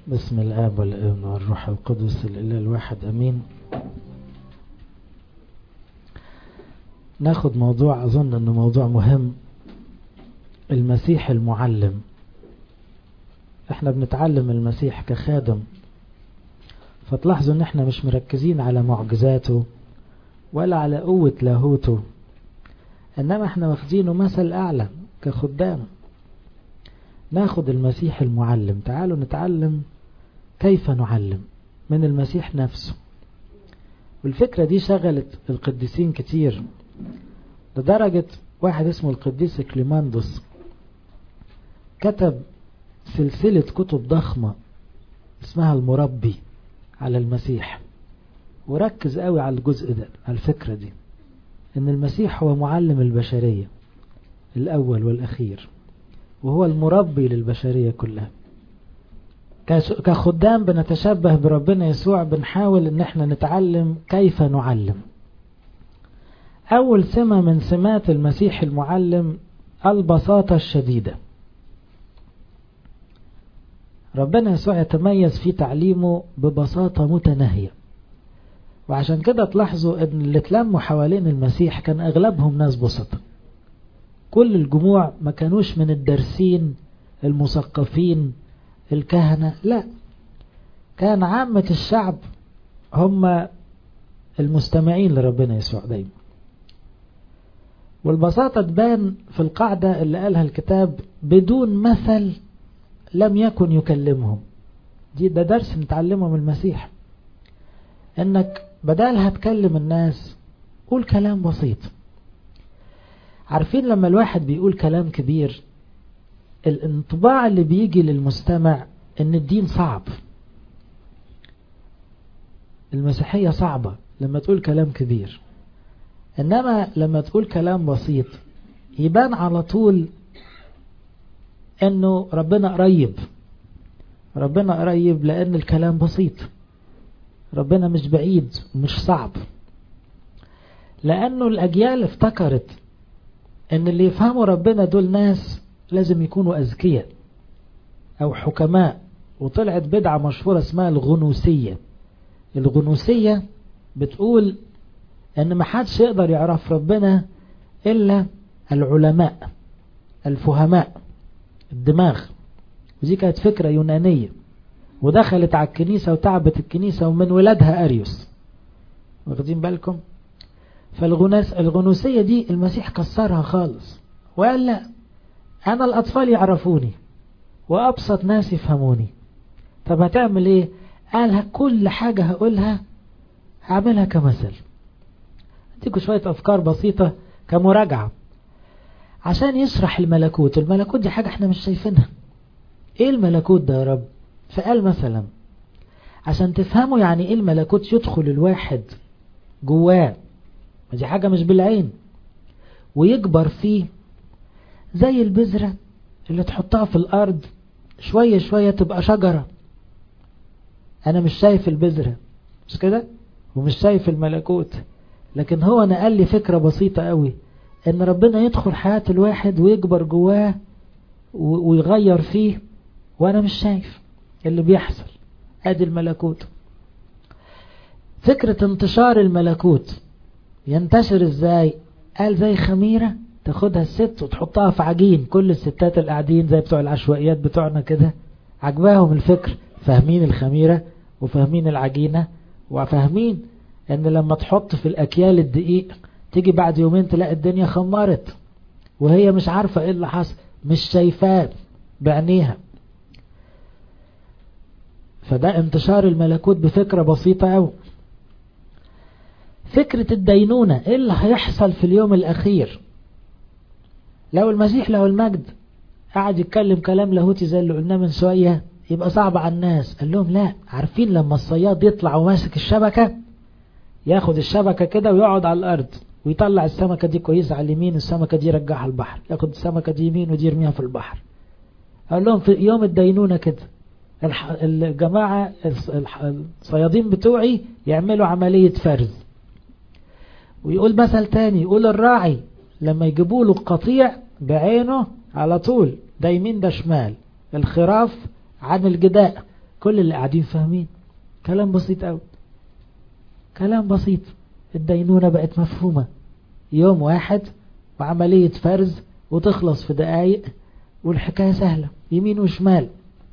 بسم الآب والابن والروح القدس الإله الواحد أمين ناخد موضوع أظن أنه موضوع مهم المسيح المعلم احنا بنتعلم المسيح كخادم فتلاحظوا ان احنا مش مركزين على معجزاته ولا على قوة لاهوته انما احنا واخدينه مثل اعلى كخدام ناخد المسيح المعلم تعالوا نتعلم كيف نعلم من المسيح نفسه والفكرة دي شغلت القديسين كتير لدرجة واحد اسمه القديس كليماندوس كتب سلسلة كتب ضخمة اسمها المربي على المسيح وركز قوي على الجزء ده على الفكرة دي ان المسيح هو معلم البشرية الاول والاخير وهو المربي للبشرية كلها كخدام بنتشبه بربنا يسوع بنحاول ان احنا نتعلم كيف نعلم اول سمة من سمات المسيح المعلم البساطة الشديدة ربنا يسوع يتميز في تعليمه ببساطة متناهية وعشان كده تلاحظوا ان اللي اتلموا حوالين المسيح كان اغلبهم ناس بسطة كل الجموع ما كانوش من الدارسين المثقفين الكهنة لا كان عامة الشعب هم المستمعين لربنا يسوع دايما والبساطة تبان في القاعدة اللي قالها الكتاب بدون مثل لم يكن يكلمهم دي ده درس نتعلمه من المسيح انك بدالها تكلم الناس قول كلام بسيط عارفين لما الواحد بيقول كلام كبير الانطباع اللي بيجي للمستمع ان الدين صعب المسيحية صعبة لما تقول كلام كبير انما لما تقول كلام بسيط يبان على طول انه ربنا قريب ربنا قريب لان الكلام بسيط ربنا مش بعيد ومش صعب لانه الاجيال افتكرت ان اللي يفهموا ربنا دول ناس لازم يكونوا اذكياء او حكماء وطلعت بدعة مشهورة اسمها الغنوسية الغنوسية بتقول ان محدش يقدر يعرف ربنا الا العلماء الفهماء الدماغ ودي كانت فكرة يونانية ودخلت على الكنيسة وتعبت الكنيسة ومن ولادها أريوس واخدين بالكم فالغناس الغنوسية دي المسيح كسرها خالص وقال لا أنا الأطفال يعرفوني وأبسط ناس يفهموني طب هتعمل إيه قال كل حاجة هقولها هعملها كمثل اديكم شوية أفكار بسيطة كمراجعة عشان يشرح الملكوت الملكوت دي حاجة احنا مش شايفينها ايه الملكوت ده يا رب فقال مثلا عشان تفهموا يعني ايه الملكوت يدخل الواحد جواه دي حاجة مش بالعين ويكبر فيه زي البذرة اللي تحطها في الارض شوية شوية تبقى شجرة انا مش شايف البذرة مش كده ومش شايف الملكوت لكن هو نقل لي فكرة بسيطة قوي ان ربنا يدخل حياة الواحد ويكبر جواه ويغير فيه وانا مش شايف اللي بيحصل ادي الملكوت فكرة انتشار الملكوت ينتشر ازاي قال زي خميرة تاخدها الست وتحطها في عجين كل الستات اللي قاعدين زي بتوع العشوائيات بتوعنا كده عجباهم الفكر فاهمين الخميرة وفاهمين العجينة وفاهمين ان لما تحط في الاكيال الدقيق تيجي بعد يومين تلاقي الدنيا خمرت وهي مش عارفة ايه اللي حصل مش شايفاه بعينيها فده انتشار الملكوت بفكرة بسيطة أوي فكرة الدينونة ايه اللي هيحصل في اليوم الأخير لو المسيح له المجد قاعد يتكلم كلام لاهوتي زي اللي قلناه من شوية يبقى صعب على الناس قال لهم لا عارفين لما الصياد يطلع وماسك الشبكة ياخد الشبكة كده ويقعد على الأرض ويطلع السمكة دي كويسة على اليمين والسمكة دي يرجعها البحر ياخد السمكة دي يمين ودي يرميها في البحر قال لهم في يوم الدينونة كده الجماعة الصيادين بتوعي يعملوا عملية فرز ويقول مثل تاني يقول الراعي لما يجيبوا له القطيع بعينه على طول ده يمين ده شمال الخراف عن الجداء كل اللي قاعدين فاهمين كلام بسيط قوي كلام بسيط الدينونة بقت مفهومة يوم واحد وعملية فرز وتخلص في دقايق والحكاية سهلة يمين وشمال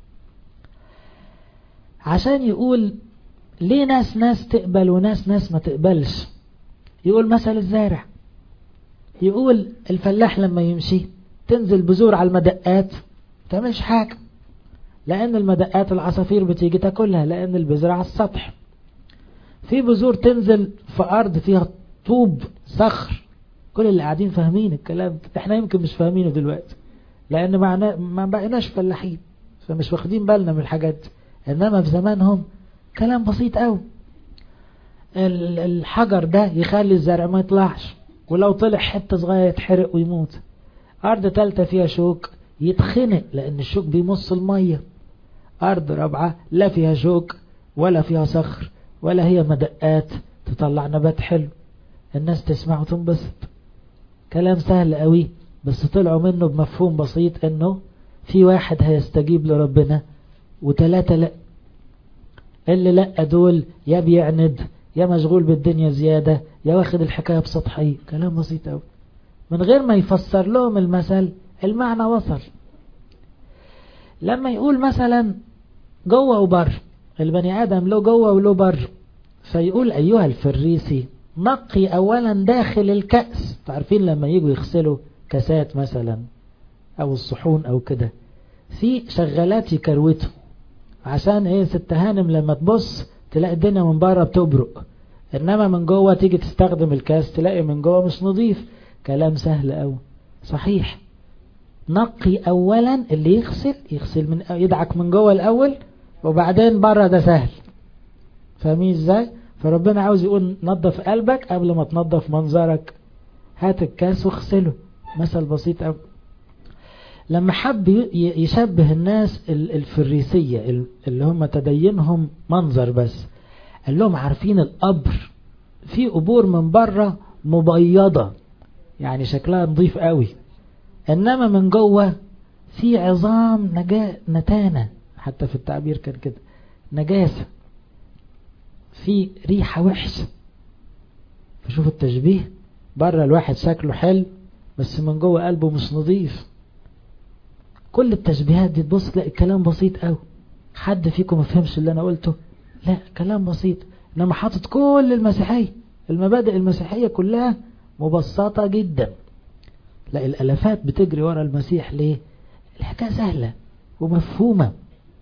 عشان يقول ليه ناس ناس تقبل وناس ناس ما تقبلش يقول مثل الزارع يقول الفلاح لما يمشي تنزل بذور على المدقات تعملش حاجة لأن المدقات العصافير بتيجي تاكلها لأن البذرة على السطح في بذور تنزل في أرض فيها طوب صخر كل اللي قاعدين فاهمين الكلام احنا يمكن مش فاهمينه دلوقتي لأن معنا ما بقيناش فلاحين فمش واخدين بالنا من الحاجات دي إنما في زمانهم كلام بسيط قوي الحجر ده يخلي الزرع ما يطلعش ولو طلع حتة صغيرة يتحرق ويموت أرض تالتة فيها شوك يتخنق لأن الشوك بيمص المية أرض رابعة لا فيها شوك ولا فيها صخر ولا هي مدقات تطلع نبات حلو الناس تسمع وتنبسط كلام سهل قوي بس طلعوا منه بمفهوم بسيط انه في واحد هيستجيب لربنا وتلاتة لا اللي لا دول يا بيعند يا مشغول بالدنيا زيادة يا واخد الحكاية بسطحية كلام بسيط قوي من غير ما يفسر لهم المثل المعنى وصل لما يقول مثلا جوه وبر البني آدم له جوه وله بر فيقول أيها الفريسي نقي أولا داخل الكأس تعرفين لما يجوا يغسلوا كاسات مثلا أو الصحون أو كده في شغالات يكروتوا عشان ايه ست هانم لما تبص تلاقي الدنيا من بره بتبرق انما من جوه تيجي تستخدم الكاس تلاقي من جوه مش نظيف كلام سهل قوي صحيح نقي اولا اللي يغسل يغسل من يدعك من جوه الاول وبعدين بره ده سهل فاهمين ازاي فربنا عاوز يقول نظف قلبك قبل ما تنظف منظرك هات الكاس واغسله مثل بسيط قوي لما حب يشبه الناس الفريسية اللي هم تدينهم منظر بس قال لهم عارفين القبر في قبور من بره مبيضة يعني شكلها نظيف قوي انما من جوه في عظام نجا نتانة حتى في التعبير كان كده نجاسة في ريحة وحشة فشوف التشبيه بره الواحد شكله حلو بس من جوه قلبه مش نظيف كل التشبيهات دي تبص تلاقي الكلام بسيط قوي حد فيكم ما فهمش اللي انا قلته لا كلام بسيط انما حاطط كل المسيحية المبادئ المسيحية كلها مبسطة جدا لا الالافات بتجري ورا المسيح ليه الحكاية سهلة ومفهومة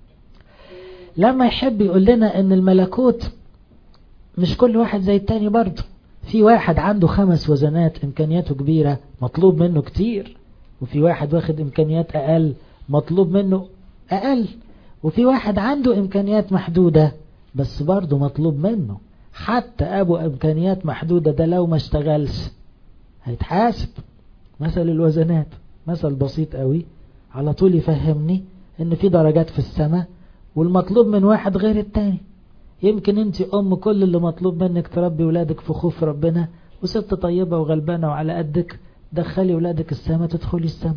لما يحب يقول لنا ان الملكوت مش كل واحد زي التاني برضه في واحد عنده خمس وزنات امكانياته كبيرة مطلوب منه كتير وفي واحد واخد امكانيات اقل مطلوب منه اقل وفي واحد عنده امكانيات محدودة بس برضه مطلوب منه حتى ابو امكانيات محدودة ده لو ما اشتغلش هيتحاسب مثل الوزنات مثل بسيط قوي على طول يفهمني ان في درجات في السماء والمطلوب من واحد غير التاني يمكن انت ام كل اللي مطلوب منك تربي ولادك في خوف ربنا وست طيبة وغلبانة وعلى قدك دخلي ولادك السماء تدخلي السماء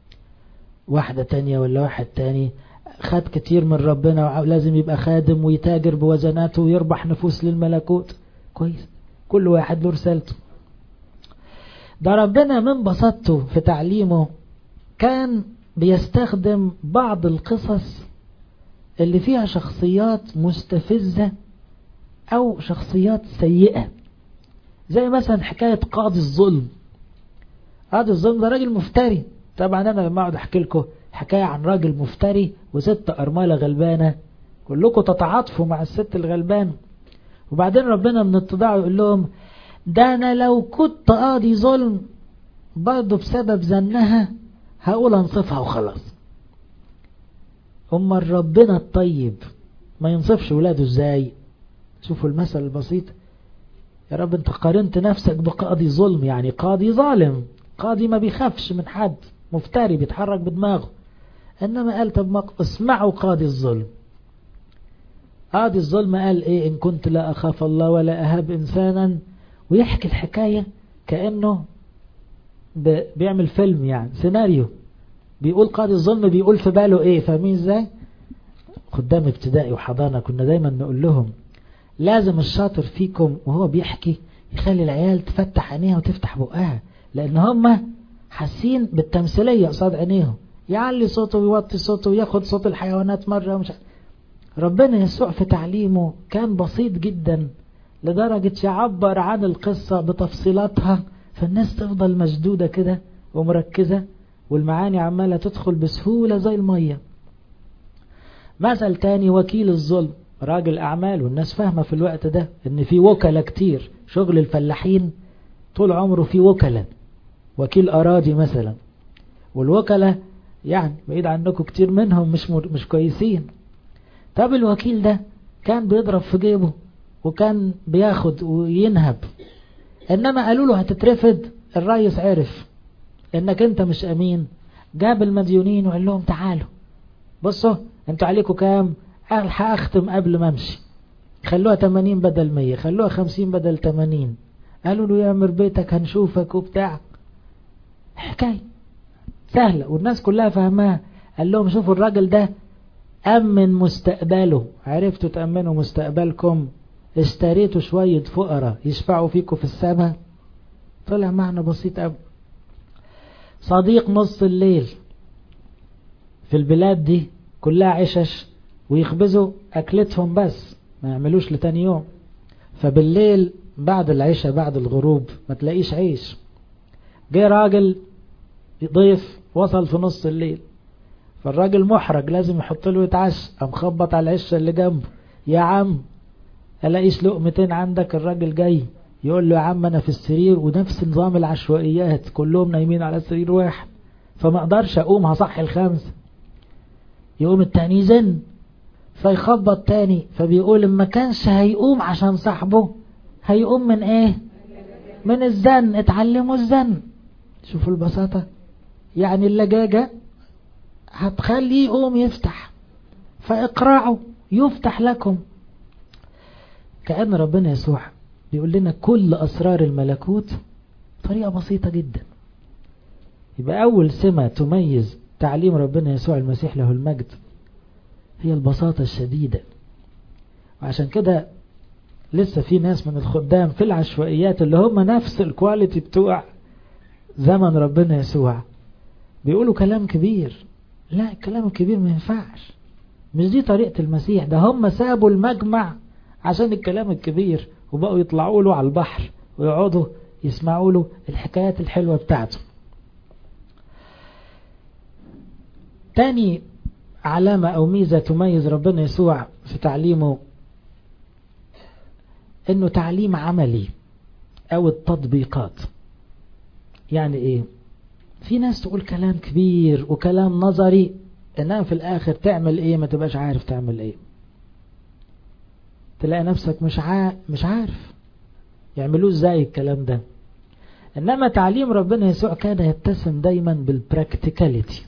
واحدة تانية ولا واحد تاني خد كتير من ربنا ولازم يبقى خادم ويتاجر بوزناته ويربح نفوس للملكوت كويس كل واحد له رسالته ده ربنا من بسطته في تعليمه كان بيستخدم بعض القصص اللي فيها شخصيات مستفزة او شخصيات سيئة زي مثلا حكاية قاضي الظلم قاضي الظلم ده راجل مفتري طبعا انا لما اقعد احكي لكم حكاية عن راجل مفتري وست ارملة غلبانة كلكم تتعاطفوا مع الست الغلبانة وبعدين ربنا من اتضاعه يقول لهم ده انا لو كنت قاضي ظلم برضه بسبب ذنها هقول انصفها وخلاص اما ربنا الطيب ما ينصفش ولاده ازاي شوفوا المثل البسيط يا رب انت قارنت نفسك بقاضي ظلم يعني قاضي ظالم قاضي ما بيخافش من حد مفتري بيتحرك بدماغه انما قال طب ما اسمعوا قاضي الظلم قاضي الظلم قال ايه ان كنت لا اخاف الله ولا اهاب انسانا ويحكي الحكاية كأنه بيعمل فيلم يعني سيناريو بيقول قاضي الظلم بيقول في باله ايه فاهمين ازاي خدام ابتدائي وحضانة كنا دايما نقول لهم لازم الشاطر فيكم وهو بيحكي يخلي العيال تفتح عينيها وتفتح بقها لان هم حاسين بالتمثيلية قصاد عينيهم يعلي صوته ويوطي صوته وياخد صوت الحيوانات مرة ومش ربنا يسوع في تعليمه كان بسيط جدا لدرجة يعبر عن القصة بتفصيلاتها فالناس تفضل مشدودة كده ومركزة والمعاني عمالة تدخل بسهولة زي المية مثل تاني وكيل الظلم راجل أعمال والناس فاهمة في الوقت ده إن في وكلاء كتير شغل الفلاحين طول عمره في وكلاء وكيل أراضي مثلا والوكلاء يعني بعيد عنكم كتير منهم مش مش كويسين طب الوكيل ده كان بيضرب في جيبه وكان بياخد وينهب انما قالوا له هتترفد الرئيس عرف انك انت مش امين جاب المديونين وقال لهم تعالوا بصوا انتوا عليكم كام هختم قبل ما امشي خلوها 80 بدل 100 خلوها 50 بدل 80 قالوا له يعمر بيتك هنشوفك وبتاع حكاية سهلة والناس كلها فهمها قال لهم شوفوا الراجل ده أمن مستقبله عرفتوا تأمنوا مستقبلكم اشتريتوا شوية فقراء يشفعوا فيكم في السماء طلع معنى بسيط أوي صديق نص الليل في البلاد دي كلها عشش ويخبزوا أكلتهم بس ما يعملوش لتاني يوم فبالليل بعد العشاء بعد الغروب ما تلاقيش عيش جه راجل ضيف وصل في نص الليل فالراجل محرج لازم يحط له يتعشى قام خبط على العشه اللي جنبه يا عم الاقيش لقمتين عندك الراجل جاي يقول له يا عم انا في السرير ونفس نظام العشوائيات كلهم نايمين على سرير واحد فما اقدرش اقوم هصحي الخمسه يقوم التاني يزن فيخبط تاني فبيقول ما كانش هيقوم عشان صاحبه هيقوم من ايه من الزن اتعلموا الزن شوفوا البساطة يعني اللجاجة هتخليه يقوم يفتح فاقرعوا يفتح لكم كأن ربنا يسوع بيقول لنا كل أسرار الملكوت طريقة بسيطة جدا يبقى أول سمة تميز تعليم ربنا يسوع المسيح له المجد هي البساطة الشديدة وعشان كده لسه في ناس من الخدام في العشوائيات اللي هم نفس الكواليتي بتوع زمن ربنا يسوع بيقولوا كلام كبير لا الكلام الكبير ما ينفعش مش دي طريقة المسيح ده هم سابوا المجمع عشان الكلام الكبير وبقوا يطلعوا له على البحر ويقعدوا يسمعوا له الحكايات الحلوة بتاعته تاني علامة أو ميزة تميز ربنا يسوع في تعليمه انه تعليم عملي او التطبيقات يعني ايه في ناس تقول كلام كبير وكلام نظري انها في الاخر تعمل ايه ما تبقاش عارف تعمل ايه تلاقي نفسك مش عارف مش عارف يعملوه ازاي الكلام ده انما تعليم ربنا يسوع كان يتسم دايما بالبراكتيكاليتي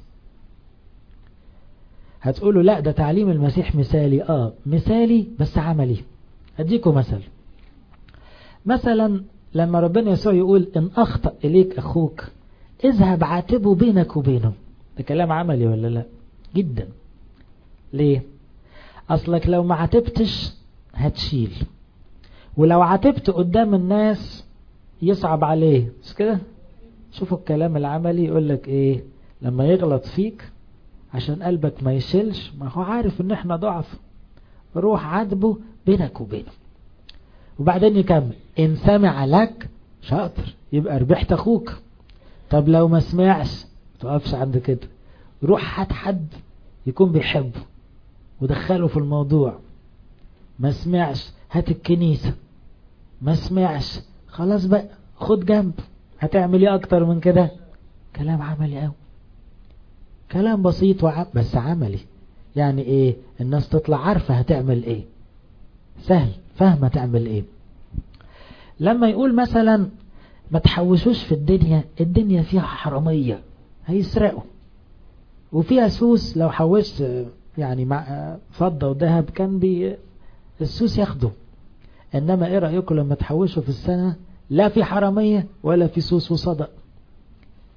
هتقولوا لا ده تعليم المسيح مثالي اه مثالي بس عملي اديكم مثل مثلا لما ربنا يسوع يقول ان اخطأ اليك اخوك اذهب عاتبه بينك وبينه ده كلام عملي ولا لا جدا ليه اصلك لو ما عاتبتش هتشيل ولو عاتبت قدام الناس يصعب عليه مش كده شوفوا الكلام العملي يقول لك ايه لما يغلط فيك عشان قلبك ما يشيلش ما هو عارف ان احنا ضعف روح عاتبه بينك وبينه وبعدين يكمل ان سمع لك شاطر يبقى ربحت اخوك طب لو ما سمعش تقفش عند كده روح هات حد يكون بيحبه ودخله في الموضوع ما سمعش هات الكنيسة ما سمعش خلاص بقى خد جنب هتعمل ايه اكتر من كده كلام عملي قوي كلام بسيط وعم بس عملي يعني ايه الناس تطلع عارفة هتعمل ايه سهل فاهمة تعمل ايه لما يقول مثلا ما تحوشوش في الدنيا الدنيا فيها حرامية هيسرقوا وفيها سوس لو حوشت يعني مع فضة وذهب كان بي السوس ياخده انما ايه رأيكم لما تحوشوا في السنة لا في حرامية ولا في سوس وصدق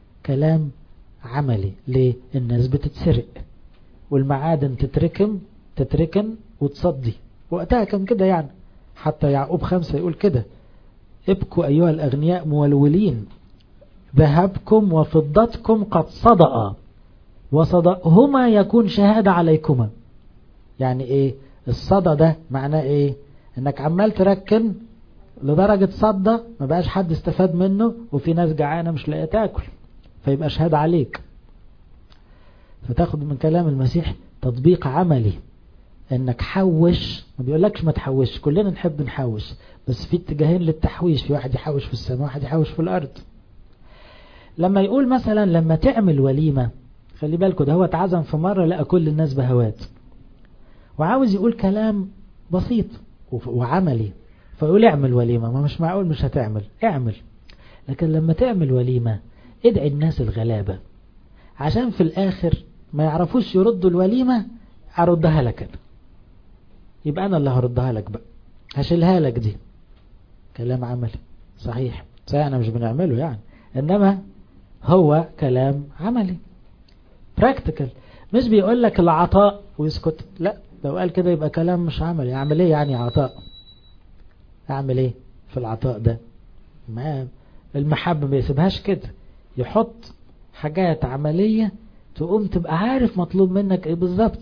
كلام عملي ليه الناس بتتسرق والمعادن تتركم تتركن وتصدي وقتها كان كده يعني حتى يعقوب خمسة يقول كده ابكوا أيها الأغنياء مولولين ذهبكم وفضتكم قد صدأ وصدأهما يكون شهادة عليكما يعني ايه الصدى ده معناه ايه انك عمال تركن لدرجة صدى ما بقاش حد استفاد منه وفي ناس جعانة مش لاقيه تاكل فيبقى شهادة عليك فتاخد من كلام المسيح تطبيق عملي انك حوش ما بيقولكش ما تحوش كلنا نحب نحوش بس في اتجاهين للتحويش في واحد يحوش في السماء واحد يحوش في الارض لما يقول مثلا لما تعمل وليمة خلي بالكوا ده هو اتعزم في مرة لقى كل الناس بهوات وعاوز يقول كلام بسيط وعملي فيقول اعمل وليمة ما مش معقول مش هتعمل اعمل لكن لما تعمل وليمة ادعي الناس الغلابة عشان في الاخر ما يعرفوش يردوا الوليمة اردها لك انا يبقى انا اللي هردها لك بقى هشيلها لك دي كلام عملي صحيح صحيح انا مش بنعمله يعني انما هو كلام عملي براكتيكال مش بيقول لك العطاء ويسكت لا لو قال كده يبقى كلام مش عملي اعمل ايه يعني عطاء اعمل ايه في العطاء ده ما المحبة ما يسيبهاش كده يحط حاجات عملية تقوم تبقى عارف مطلوب منك ايه بالظبط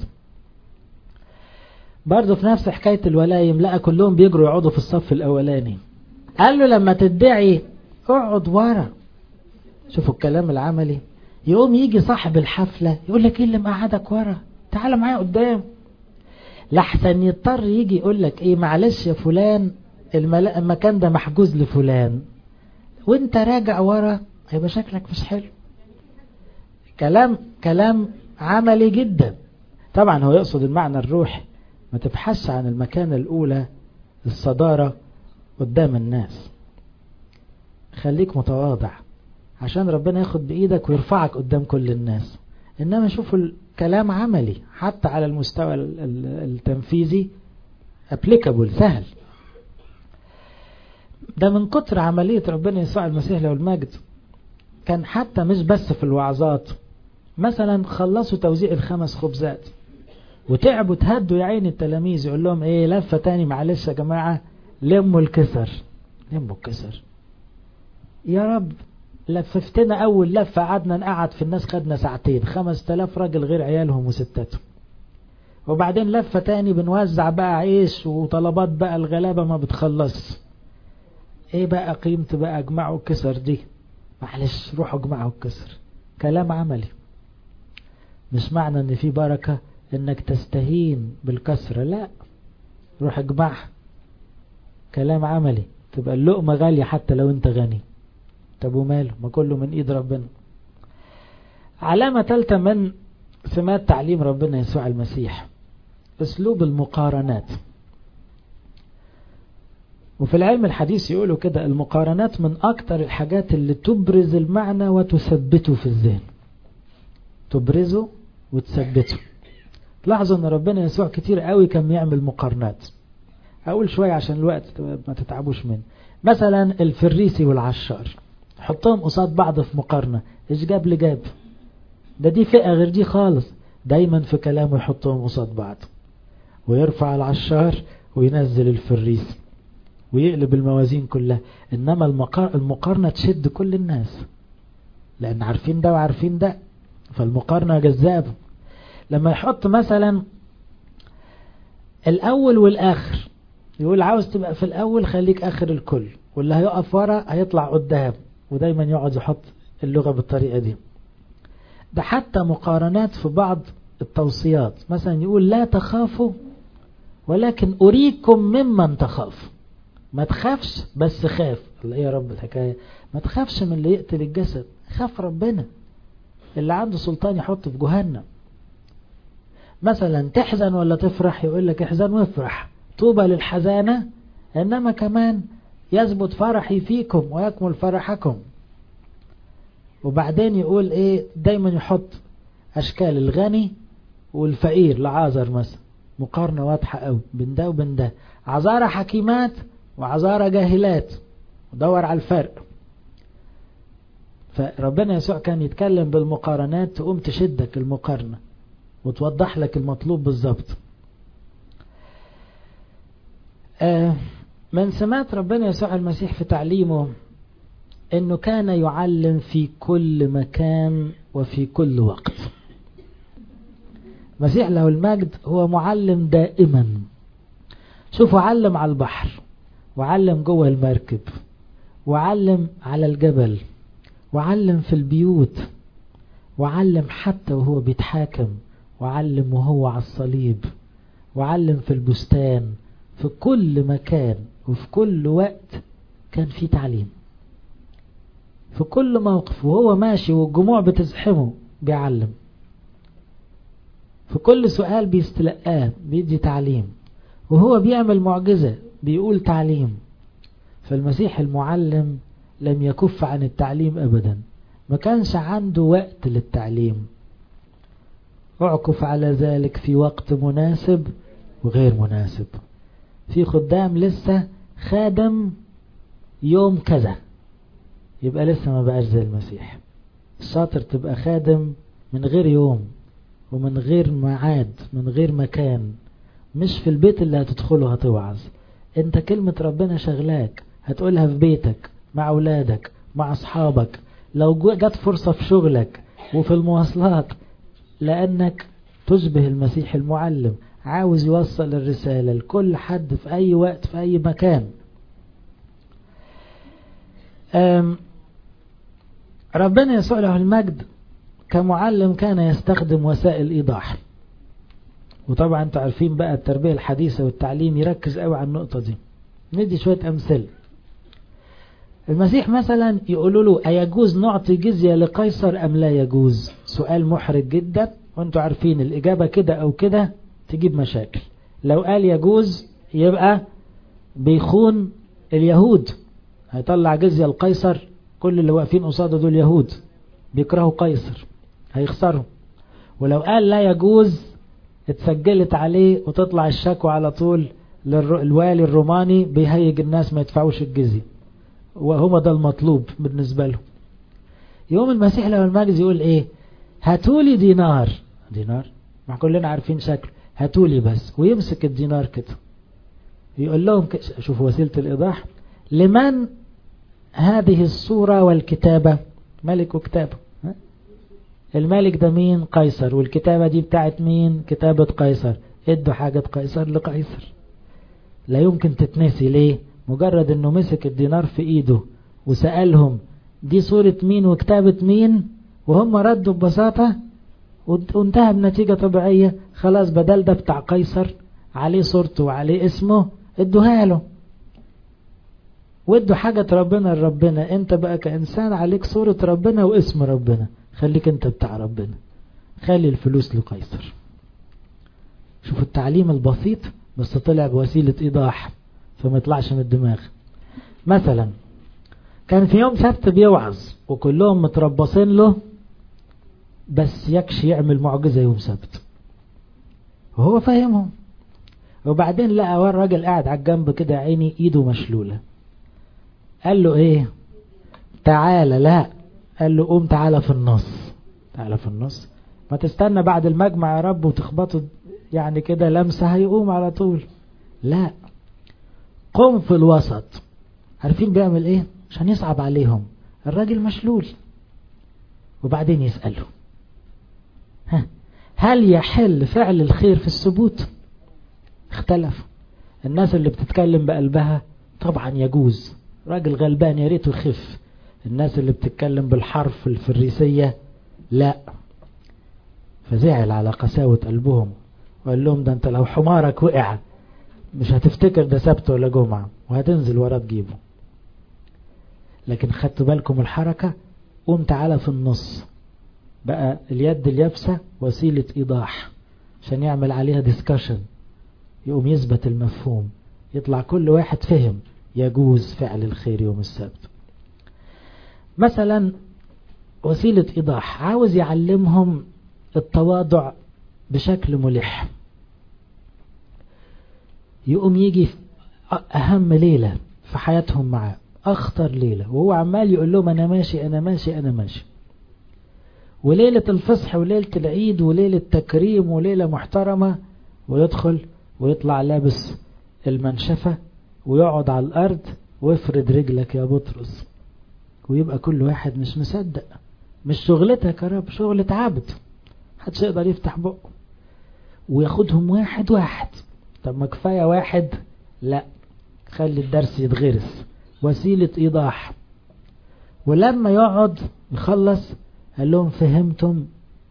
برضه في نفس حكاية الولايم لقى كلهم بيجروا يقعدوا في الصف الاولاني قال له لما تدعي اقعد ورا شوفوا الكلام العملي يقوم يجي صاحب الحفلة يقول لك ايه اللي مقعدك ورا تعال معايا قدام لحسن يضطر يجي يقول لك ايه معلش يا فلان المكان ده محجوز لفلان وانت راجع ورا هيبقى شكلك مش حلو كلام كلام عملي جدا طبعا هو يقصد المعنى الروحي ما تبحثش عن المكانة الأولى الصدارة قدام الناس خليك متواضع عشان ربنا ياخد بإيدك ويرفعك قدام كل الناس إنما شوفوا الكلام عملي حتى على المستوى التنفيذي applicable سهل ده من كتر عملية ربنا يسوع المسيح له المجد كان حتى مش بس في الوعظات مثلا خلصوا توزيع الخمس خبزات وتعبوا تهدوا يا عين التلاميذ يقول لهم ايه لفة تاني معلش يا جماعة لموا الكسر لموا الكسر يا رب لففتنا اول لفة قعدنا نقعد في الناس خدنا ساعتين خمس تلاف راجل غير عيالهم وستاتهم وبعدين لفة تاني بنوزع بقى عيش وطلبات بقى الغلابة ما بتخلص ايه بقى قيمة بقى اجمعوا الكسر دي معلش روحوا اجمعوا الكسر كلام عملي مش معنى ان في بركة انك تستهين بالكسرة لا روح اجمعها كلام عملي تبقى اللقمة غالية حتى لو انت غني طب وماله ما كله من ايد ربنا علامة ثالثة من سمات تعليم ربنا يسوع المسيح اسلوب المقارنات وفي العلم الحديث يقولوا كده المقارنات من اكتر الحاجات اللي تبرز المعنى وتثبته في الذهن تبرزه وتثبته تلاحظوا ان ربنا يسوع كتير قوي كان بيعمل مقارنات اقول شوية عشان الوقت ما تتعبوش منه مثلا الفريسي والعشار حطهم قصاد بعض في مقارنة ايش جاب لجاب ده دي فئة غير دي خالص دايما في كلامه يحطهم قصاد بعض ويرفع العشار وينزل الفريسي ويقلب الموازين كلها انما المقارنة تشد كل الناس لان عارفين ده وعارفين ده فالمقارنة جذابة لما يحط مثلا الاول والاخر يقول عاوز تبقى في الاول خليك اخر الكل واللي هيقف ورا هيطلع قدام ودايما يقعد يحط اللغة بالطريقة دي ده حتى مقارنات في بعض التوصيات مثلا يقول لا تخافوا ولكن أريكم ممن تخاف ما تخافش بس خاف الله يا رب الحكاية ما تخافش من اللي يقتل الجسد خاف ربنا اللي عنده سلطان يحط في جهنم مثلا تحزن ولا تفرح يقول لك احزن وافرح طوبى للحزانة انما كمان يثبت فرحي فيكم ويكمل فرحكم وبعدين يقول ايه دايما يحط اشكال الغني والفقير لعازر مثلا مقارنة واضحة قوي بين ده وبين ده عذارى حكيمات وعذارى جاهلات ودور على الفرق فربنا يسوع كان يتكلم بالمقارنات تقوم تشدك المقارنة وتوضح لك المطلوب بالظبط آه من سمات ربنا يسوع المسيح في تعليمه انه كان يعلم في كل مكان وفي كل وقت المسيح له المجد هو معلم دائما شوفوا علم على البحر وعلم جوه المركب وعلم على الجبل وعلم في البيوت وعلم حتى وهو بيتحاكم وعلم وهو على الصليب وعلم في البستان في كل مكان وفي كل وقت كان في تعليم في كل موقف وهو ماشي والجموع بتزحمه بيعلم في كل سؤال بيستلقاه بيدي تعليم وهو بيعمل معجزة بيقول تعليم فالمسيح المعلم لم يكف عن التعليم أبدا ما كانش عنده وقت للتعليم اعكف على ذلك في وقت مناسب وغير مناسب في خدام لسه خادم يوم كذا يبقى لسه ما بقاش زي المسيح الشاطر تبقى خادم من غير يوم ومن غير ميعاد من غير مكان مش في البيت اللي هتدخله هتوعظ انت كلمة ربنا شغلاك هتقولها في بيتك مع اولادك مع اصحابك لو جت فرصة في شغلك وفي المواصلات لانك تشبه المسيح المعلم عاوز يوصل الرسالة لكل حد في اي وقت في اي مكان ربنا يسوع له المجد كمعلم كان يستخدم وسائل ايضاح وطبعا انتوا عارفين بقى التربية الحديثة والتعليم يركز قوي على النقطة دي ندي شوية امثله المسيح مثلا يقولوا له أيجوز نعطي جزية لقيصر أم لا يجوز سؤال محرج جدا وانتوا عارفين الإجابة كده أو كده تجيب مشاكل لو قال يجوز يبقى بيخون اليهود هيطلع جزية لقيصر كل اللي واقفين قصاده دول يهود بيكرهوا قيصر هيخسروا ولو قال لا يجوز اتسجلت عليه وتطلع الشكوى على طول للوالي الروماني بيهيج الناس ما يدفعوش الجزية وهو ده المطلوب بالنسبة له يوم المسيح له المجد يقول ايه هاتولي دينار دينار ما كلنا عارفين شكله هاتولي بس ويمسك الدينار كده يقول لهم شوفوا وسيلة الإيضاح لمن هذه الصورة والكتابة ملك وكتابة الملك ده مين قيصر والكتابة دي بتاعت مين كتابة قيصر ادوا حاجة قيصر لقيصر لا يمكن تتنسي ليه مجرد انه مسك الدينار في ايده وسألهم دي صورة مين وكتابة مين وهم ردوا ببساطة وانتهى بنتيجة طبيعية خلاص بدل ده بتاع قيصر عليه صورته وعليه اسمه ادوها له وادوا حاجة ربنا لربنا انت بقى كإنسان عليك صورة ربنا واسم ربنا خليك انت بتاع ربنا خلي الفلوس لقيصر شوف التعليم البسيط بس طلع بوسيلة ايضاح فما يطلعش من الدماغ مثلا كان في يوم سبت بيوعظ وكلهم متربصين له بس يكشي يعمل معجزة يوم سبت وهو فاهمهم وبعدين لقى الراجل قاعد على الجنب كده عيني ايده مشلولة قال له ايه تعالى لا قال له قوم تعالى في النص تعالى في النص ما تستنى بعد المجمع يا رب وتخبطه يعني كده لمسة هيقوم على طول لا قم في الوسط عارفين بيعمل ايه عشان يصعب عليهم الراجل مشلول وبعدين يسأله ها هل يحل فعل الخير في الثبوت اختلف الناس اللي بتتكلم بقلبها طبعا يجوز راجل غلبان يا ريته يخف الناس اللي بتتكلم بالحرف الفريسية لا فزعل على قساوة قلبهم وقال لهم ده انت لو حمارك وقع مش هتفتكر ده سبت ولا جمعة وهتنزل ورا تجيبه لكن خدتوا بالكم الحركة قوم تعالى في النص بقى اليد اليابسة وسيلة إيضاح عشان يعمل عليها ديسكشن يقوم يثبت المفهوم يطلع كل واحد فهم يجوز فعل الخير يوم السبت مثلا وسيلة إيضاح عاوز يعلمهم التواضع بشكل ملح يقوم يجي أهم ليلة في حياتهم معاه أخطر ليلة وهو عمال يقول لهم أنا ماشي أنا ماشي أنا ماشي وليلة الفصح وليلة العيد وليلة تكريم وليلة محترمة ويدخل ويطلع لابس المنشفة ويقعد على الأرض وافرد رجلك يا بطرس ويبقى كل واحد مش مصدق مش شغلتك يا رب شغلة عبد محدش يقدر يفتح بقه وياخدهم واحد واحد طب ما كفاية واحد لا خلي الدرس يتغرس وسيلة إيضاح ولما يقعد يخلص قال لهم فهمتم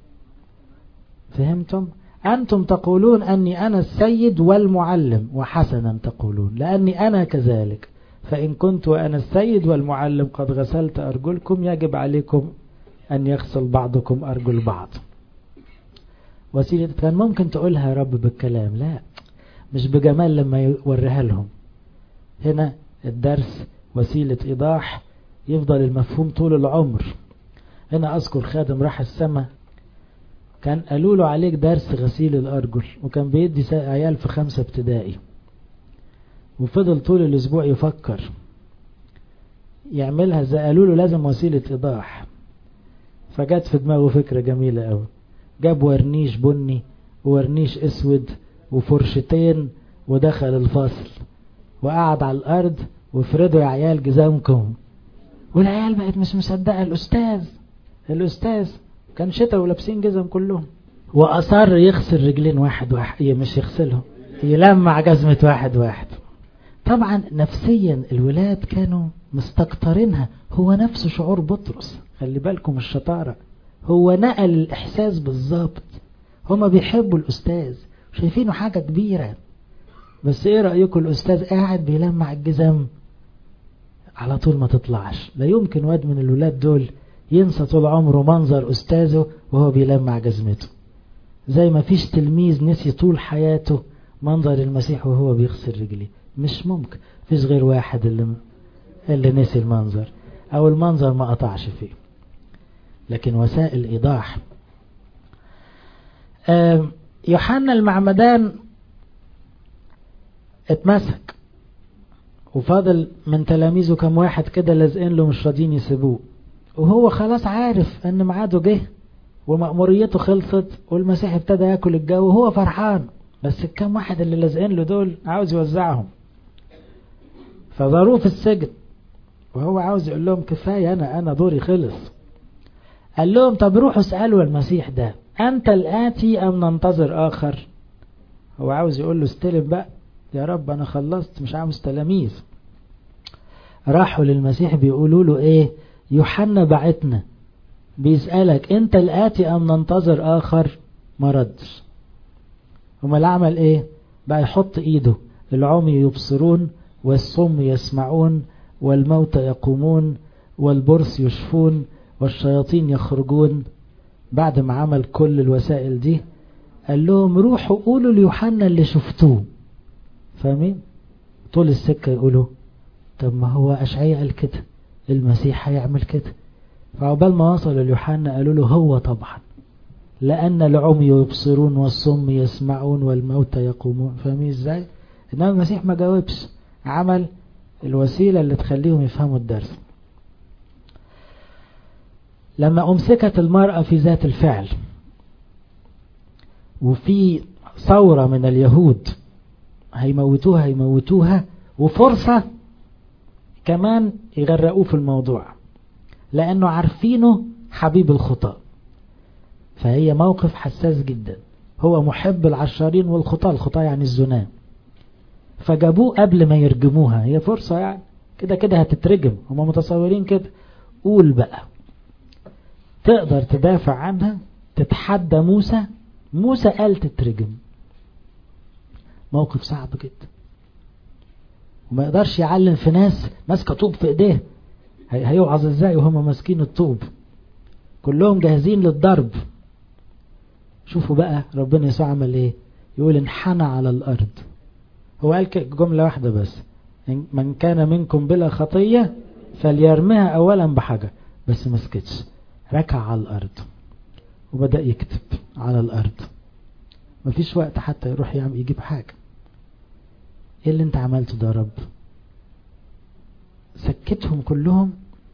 فهمتم أنتم تقولون أني أنا السيد والمعلم وحسنا تقولون لأني أنا كذلك فإن كنت وأنا السيد والمعلم قد غسلت أرجلكم يجب عليكم أن يغسل بعضكم أرجل بعض وسيلة كان ممكن تقولها يا رب بالكلام لا مش بجمال لما يوريها لهم هنا الدرس وسيلة إيضاح يفضل المفهوم طول العمر هنا أذكر خادم راح السماء كان قالوا له عليك درس غسيل الأرجل وكان بيدي عيال في خمسة ابتدائي وفضل طول الأسبوع يفكر يعملها زي قالوا له لازم وسيلة إيضاح فجت في دماغه فكرة جميلة قوي جاب ورنيش بني وورنيش اسود وفرشتين ودخل الفصل وقعد على الارض وافردوا يا عيال جزامكم والعيال بقت مش مصدقه الاستاذ الاستاذ كان شتاء ولابسين جزم كلهم واصر يغسل رجلين واحد واحد مش يغسلهم يلمع جزمة واحد واحد طبعا نفسيا الولاد كانوا مستكترينها هو نفسه شعور بطرس خلي بالكم الشطارة هو نقل الإحساس بالظبط هما بيحبوا الأستاذ شايفينه حاجة كبيرة بس ايه رأيكم الأستاذ قاعد بيلمع الجزم على طول ما تطلعش لا يمكن واد من الولاد دول ينسى طول عمره منظر أستاذه وهو بيلمع جزمته زي ما فيش تلميذ نسي طول حياته منظر المسيح وهو بيغسل رجليه مش ممكن فيش غير واحد اللي اللي نسي المنظر او المنظر ما قطعش فيه لكن وسائل ايضاح يوحنا المعمدان اتمسك وفاضل من تلاميذه كم واحد كده لازقين له مش راضيين يسيبوه وهو خلاص عارف ان ميعاده جه ومأموريته خلصت والمسيح ابتدى ياكل الجو وهو فرحان بس الكام واحد اللي لازقين له دول عاوز يوزعهم فضروه في السجن وهو عاوز يقول لهم كفاية أنا أنا دوري خلص قال لهم طب روحوا اسألوا المسيح ده أنت الآتي أم ننتظر آخر هو عاوز يقول له استلم بقى يا رب أنا خلصت مش عاوز تلاميذ راحوا للمسيح بيقولوا له إيه يوحنا بعتنا بيسألك أنت الآتي أم ننتظر آخر ما ردش امال عمل إيه بقى يحط إيده العمي يبصرون والصم يسمعون والموتى يقومون والبرص يشفون والشياطين يخرجون بعد ما عمل كل الوسائل دي قال لهم روحوا قولوا ليوحنا اللي شفتوه فاهمين طول السكة يقولوا طب ما هو أشعية قال كده المسيح هيعمل كده فعقبال ما وصلوا ليوحنا قالوا له هو طبعا لأن العمي يبصرون والصم يسمعون والموتى يقومون فاهمين ازاي إنما المسيح ما جاوبش عمل الوسيلة اللي تخليهم يفهموا الدرس لما أمسكت المرأة في ذات الفعل وفي ثورة من اليهود هيموتوها هيموتوها وفرصة كمان يغرقوه في الموضوع لأنه عارفينه حبيب الخطاة فهي موقف حساس جدا هو محب العشارين والخطاة الخطاة يعني الزنا فجابوه قبل ما يرجموها هي فرصة يعني كده كده هتترجم هم متصورين كده قول بقى تقدر تدافع عنها تتحدى موسى موسى قال تترجم موقف صعب جدا وما يقدرش يعلم في ناس ماسكه طوب في ايديه هيوعظ ازاي وهم ماسكين الطوب كلهم جاهزين للضرب شوفوا بقى ربنا يسوع عمل ايه يقول انحنى على الارض هو قال جملة واحدة بس من كان منكم بلا خطية فليرميها اولا بحاجة بس ما سكتش ركع على الارض وبدأ يكتب على الارض مفيش وقت حتى يروح يعمل يجيب حاجة ايه اللي انت عملته ده يا رب سكتهم كلهم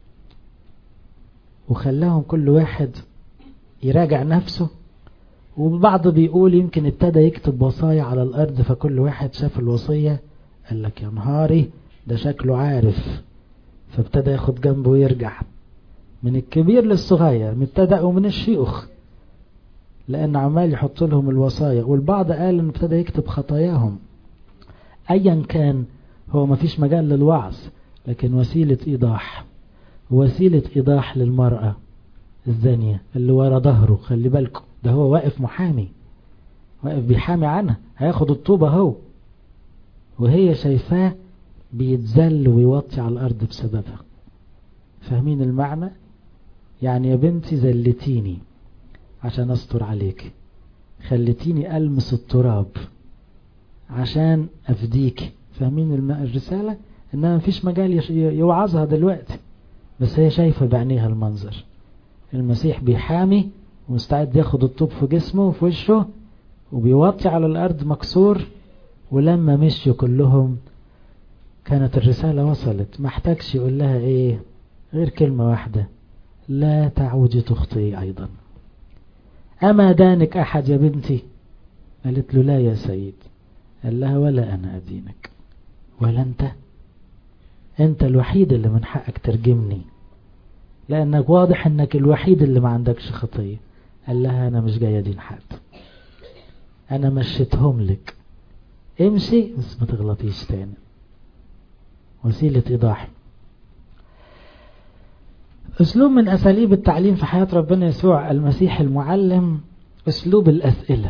وخلاهم كل واحد يراجع نفسه وبعض بيقول يمكن ابتدى يكتب وصايا على الأرض فكل واحد شاف الوصية قال لك يا نهاري ده شكله عارف فابتدى ياخد جنبه ويرجع من الكبير للصغير من ابتدأ ومن الشيوخ لأن عمال يحط لهم الوصايا والبعض قال إنه ابتدى يكتب خطاياهم أيا كان هو ما فيش مجال للوعظ لكن وسيلة إيضاح وسيلة إيضاح للمرأة الزانية اللي ورا ظهره خلي بالكم ده هو واقف محامي واقف بيحامي عنها هياخد الطوبة هو وهي شايفاه بيتذل ويوطي على الأرض بسببها فاهمين المعنى يعني يا بنتي زلتيني عشان أستر عليك خلتيني ألمس التراب عشان أفديك فاهمين الرسالة إنها مفيش مجال يوعظها دلوقتي بس هي شايفة بعينيها المنظر المسيح بيحامي ومستعد ياخد الطوب في جسمه وفي وشه وبيوطي على الأرض مكسور ولما مشوا كلهم كانت الرسالة وصلت ما احتاجش يقول لها ايه غير كلمة واحدة لا تعودي تخطئي أيضا أما دانك أحد يا بنتي قالت له لا يا سيد قال لها ولا أنا أدينك ولا أنت أنت الوحيد اللي من حقك ترجمني لأنك واضح أنك الوحيد اللي ما عندكش خطية قال لها أنا مش جاي أدين حد أنا مشيتهم لك امشي بس ما تغلطيش تاني وسيلة إيضاح أسلوب من أساليب التعليم في حياة ربنا يسوع المسيح المعلم أسلوب الأسئلة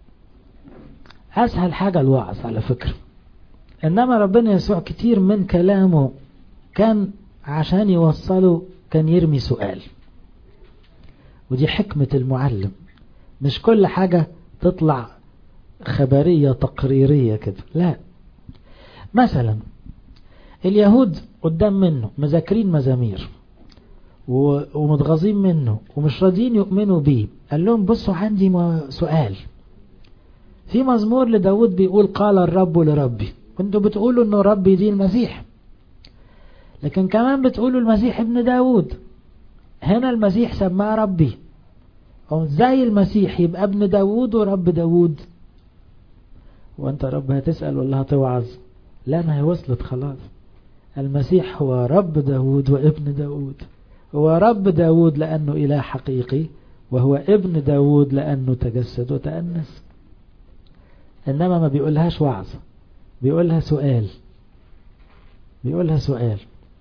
أسهل حاجة الوعظ على فكرة إنما ربنا يسوع كتير من كلامه كان عشان يوصله كان يرمي سؤال ودي حكمة المعلم مش كل حاجة تطلع خبرية تقريرية كده لا مثلا اليهود قدام منه مذاكرين مزامير ومتغاظين منه ومش راضيين يؤمنوا بيه قال لهم بصوا عندي سؤال في مزمور لداود بيقول قال الرب لربي كنتوا بتقولوا انه ربي دي المسيح لكن كمان بتقولوا المسيح ابن داود هنا المسيح سماه ربي او ازاي المسيح يبقى ابن داود ورب داود وانت رب هتسأل ولا هتوعظ لا ما هي وصلت خلاص المسيح هو رب داود وابن داود هو رب داود لأنه إله حقيقي وهو ابن داود لأنه تجسد وتأنس إنما ما بيقولهاش وعظ بيقولها سؤال بيقولها سؤال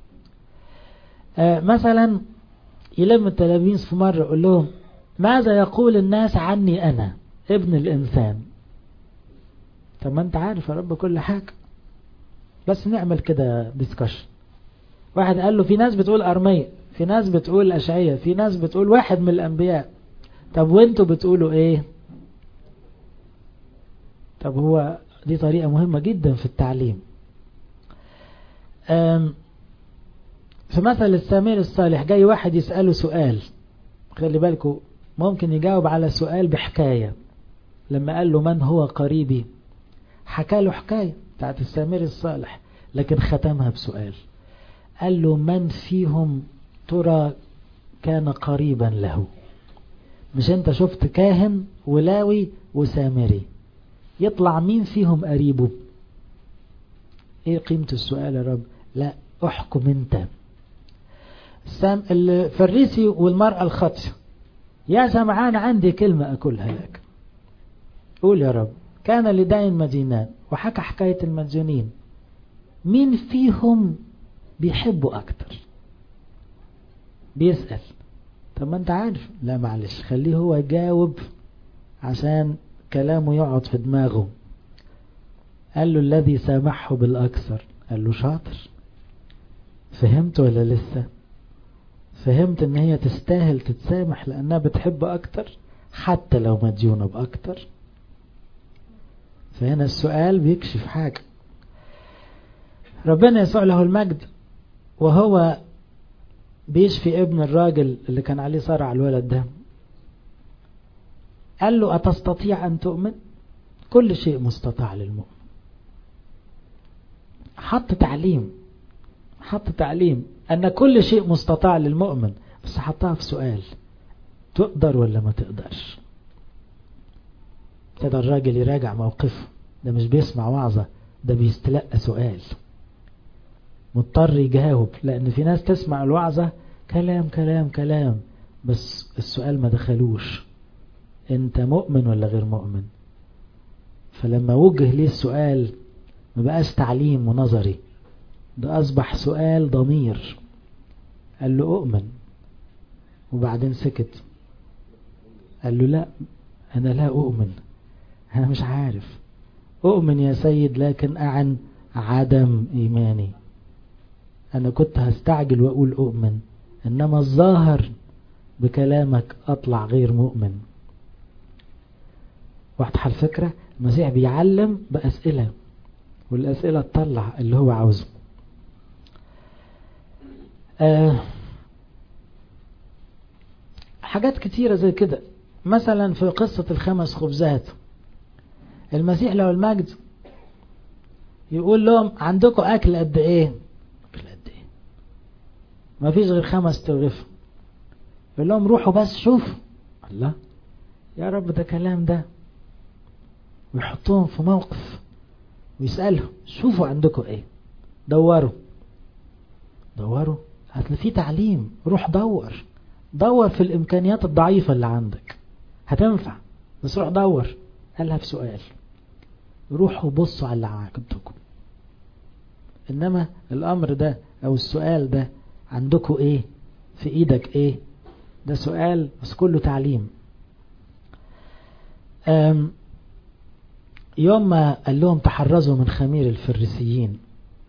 آه مثلا يلم التلاميذ في مرة يقول لهم ماذا يقول الناس عني أنا ابن الإنسان طب ما انت عارف يا رب كل حاجة بس نعمل كده ديسكشن واحد قال له في ناس بتقول أرمية في ناس بتقول أشعية في ناس بتقول واحد من الأنبياء طب وانتوا بتقولوا ايه طب هو دي طريقة مهمة جدا في التعليم في مثل السامير الصالح جاي واحد يسأله سؤال خلي بالكم ممكن يجاوب على سؤال بحكاية لما قال له من هو قريبي حكى له حكاية بتاعت السامير الصالح لكن ختمها بسؤال قال له من فيهم ترى كان قريبا له مش انت شفت كاهن ولاوي وسامري يطلع مين فيهم قريبه ايه قيمة السؤال يا رب لا احكم انت السام الفريسي والمرأة الخطية يا سمعان عندي كلمة أكلها لك قول يا رب كان لدين مدينان وحكى حكاية المديونين مين فيهم بيحبوا أكتر بيسأل طب ما انت عارف لا معلش خليه هو يجاوب عشان كلامه يقعد في دماغه قال له الذي سامحه بالأكثر قال له شاطر فهمت ولا لسه فهمت ان هي تستاهل تتسامح لانها بتحب اكتر حتى لو مديونة باكتر فهنا السؤال بيكشف حاجة ربنا يسوع له المجد وهو بيشفي ابن الراجل اللي كان عليه صرع الولد ده قال له أتستطيع أن تؤمن كل شيء مستطاع للمؤمن حط تعليم حط تعليم أن كل شيء مستطاع للمؤمن بس حطها في سؤال تقدر ولا ما تقدرش ابتدى الراجل يراجع موقفه ده مش بيسمع وعظة ده بيستلقى سؤال مضطر يجاوب لأن في ناس تسمع الوعظة كلام كلام كلام بس السؤال ما دخلوش انت مؤمن ولا غير مؤمن فلما وجه ليه السؤال ما بقاش تعليم ونظري ده أصبح سؤال ضمير قال له أؤمن وبعدين سكت قال له لا أنا لا أؤمن أنا مش عارف أؤمن يا سيد لكن أعن عدم إيماني أنا كنت هستعجل وأقول أؤمن إنما الظاهر بكلامك أطلع غير مؤمن واضحة الفكرة المسيح بيعلم بأسئلة والأسئلة تطلع اللي هو عاوزه آه حاجات كتيرة زي كده مثلا في قصة الخمس خبزات المسيح لو المجد يقول لهم عندكم أكل قد إيه أكل قد إيه ما فيش غير خمس ترغف يقول لهم روحوا بس شوفوا الله يا رب ده كلام ده ويحطوهم في موقف ويسألهم شوفوا عندكم ايه دوروا دوروا هتلاقي في تعليم روح دور دور في الامكانيات الضعيفة اللي عندك هتنفع بس روح دور قالها في سؤال روحوا بصوا على اللي عندكم انما الامر ده او السؤال ده عندكم ايه في ايدك ايه ده سؤال بس كله تعليم يوم ما قال لهم تحرزوا من خمير الفريسيين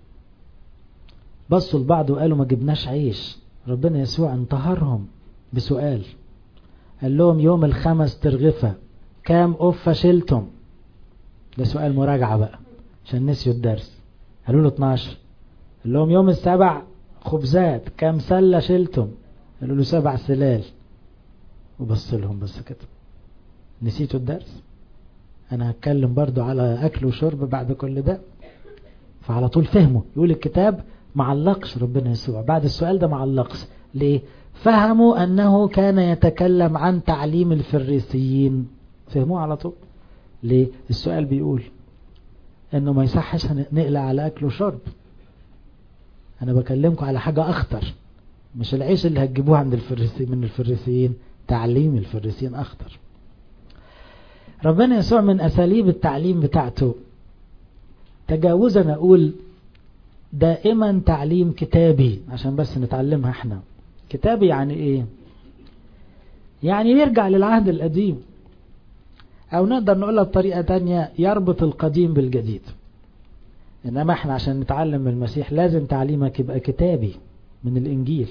بصوا لبعض وقالوا ما جبناش عيش ربنا يسوع انتهرهم بسؤال قال لهم يوم الخمس ترغفة كام أفة شلتم ده سؤال مراجعة بقى عشان نسيوا الدرس قالوا له 12 قال لهم يوم السبع خبزات كام سلة شلتم قالوا له سبع سلال وبص لهم بس كده نسيتوا الدرس انا هتكلم برضو على اكل وشرب بعد كل ده فعلى طول فهموا يقول الكتاب معلقش ربنا يسوع بعد السؤال ده معلقش ليه فهموا انه كان يتكلم عن تعليم الفريسيين فهموه على طول ليه السؤال بيقول انه ما يصحش نقلع على اكل وشرب انا بكلمكم على حاجة اخطر مش العيش اللي هتجيبوه عند الفريسيين من الفريسيين تعليم الفريسيين اخطر ربنا يسوع من أساليب التعليم بتاعته تجاوزا أقول دائما تعليم كتابي عشان بس نتعلمها احنا كتابي يعني ايه يعني يرجع للعهد القديم او نقدر نقولها بطريقة تانية يربط القديم بالجديد انما احنا عشان نتعلم من المسيح لازم تعليمك يبقى كتابي من الانجيل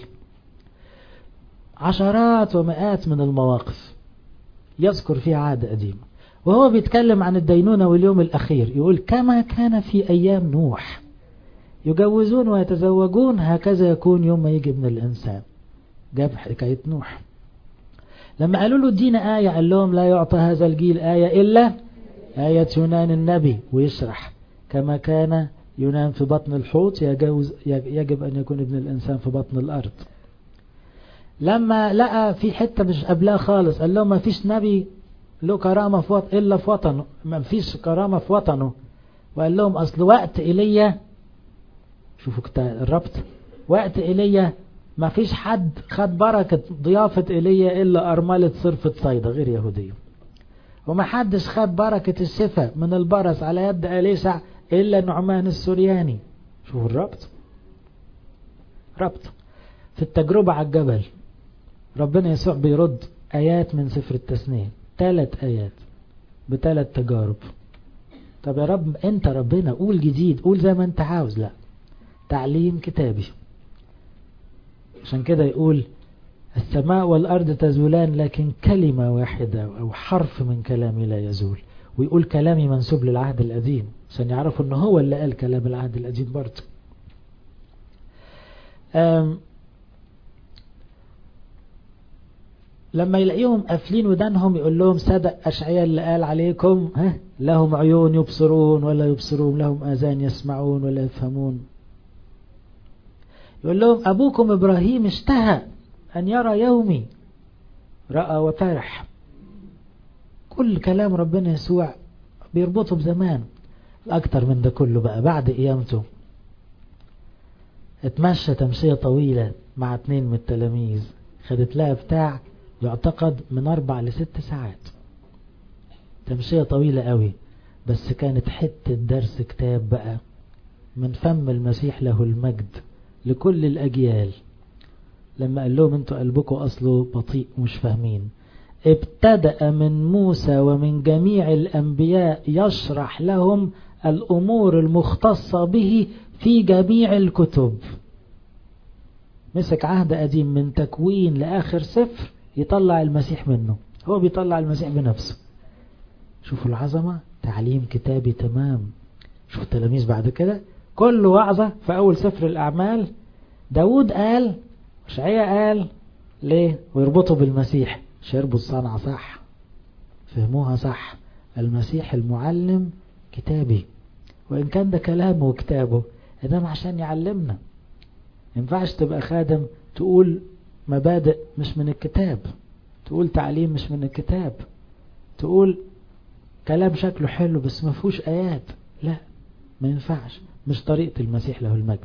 عشرات ومئات من المواقف يذكر فيها عهد قديم وهو بيتكلم عن الدينونة واليوم الأخير يقول كما كان في أيام نوح يجوزون ويتزوجون هكذا يكون يوم ما يجي ابن الإنسان جاب حكاية نوح لما قالوا له ادينا آية قال لهم لا يعطى هذا الجيل آية إلا آية يونان النبي ويشرح كما كان يونان في بطن الحوت يجوز يجب أن يكون ابن الإنسان في بطن الأرض لما لقى في حتة مش قبلها خالص قال لهم ما فيش نبي له كرامة في وطن إلا في وطنه ما فيش كرامة في وطنه وقال لهم أصل وقت إيليا شوفوا الربط وقت إيليا ما فيش حد خد بركة ضيافة إيليا إلا أرملة صرفة صيدا غير يهودية وما حدش خد بركة الشفاء من البرص على يد أليسع إلا نعمان السورياني شوفوا الربط ربط في التجربة على الجبل ربنا يسوع بيرد آيات من سفر التثنية ثلاث آيات بثلاث تجارب طب يا رب انت ربنا قول جديد قول زي ما انت عاوز لا تعليم كتابي عشان كده يقول السماء والأرض تزولان لكن كلمة واحدة أو حرف من كلامي لا يزول ويقول كلامي منسوب للعهد القديم عشان يعرفوا ان هو اللي قال كلام العهد القديم برضه لما يلاقيهم قافلين ودانهم يقول لهم صدق أشعياء اللي قال عليكم ها لهم عيون يبصرون ولا يبصرون لهم آذان يسمعون ولا يفهمون يقول لهم أبوكم إبراهيم اشتهى أن يرى يومي رأى وفرح كل كلام ربنا يسوع بيربطه بزمان اكتر من ده كله بقى بعد قيامته اتمشى تمشية طويلة مع اتنين من التلاميذ خدت لها بتاع يعتقد من اربع لست ساعات تمشية طويلة قوي بس كانت حتة درس كتاب بقى من فم المسيح له المجد لكل الأجيال لما قال لهم انتوا قلبكم أصله بطيء ومش فاهمين ابتدأ من موسى ومن جميع الأنبياء يشرح لهم الأمور المختصة به في جميع الكتب مسك عهد قديم من تكوين لآخر سفر يطلع المسيح منه هو بيطلع المسيح بنفسه شوفوا العظمة تعليم كتابي تمام شوفوا التلاميذ بعد كده كل وعظة في أول سفر الأعمال داود قال شعية قال ليه ويربطوا بالمسيح شربوا الصنعة صح فهموها صح المسيح المعلم كتابي وإن كان ده كلامه وكتابه إنما عشان يعلمنا ينفعش تبقى خادم تقول مبادئ مش من الكتاب تقول تعليم مش من الكتاب تقول كلام شكله حلو بس ما فيهوش آيات لا ما ينفعش مش طريقة المسيح له المجد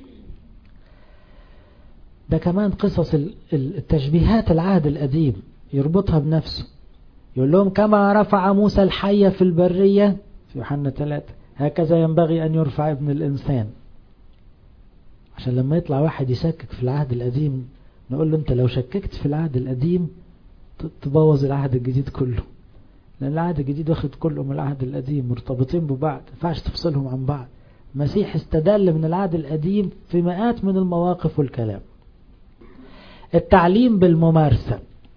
ده كمان قصص التشبيهات العهد القديم يربطها بنفسه يقول لهم كما رفع موسى الحية في البرية في يوحنا 3 هكذا ينبغي أن يرفع ابن الإنسان عشان لما يطلع واحد يشكك في العهد القديم نقول له انت لو شككت في العهد القديم تبوظ العهد الجديد كله لأن العهد الجديد واخد كله من العهد القديم مرتبطين ببعض ما ينفعش تفصلهم عن بعض المسيح استدل من العهد القديم في مئات من المواقف والكلام التعليم بالممارسة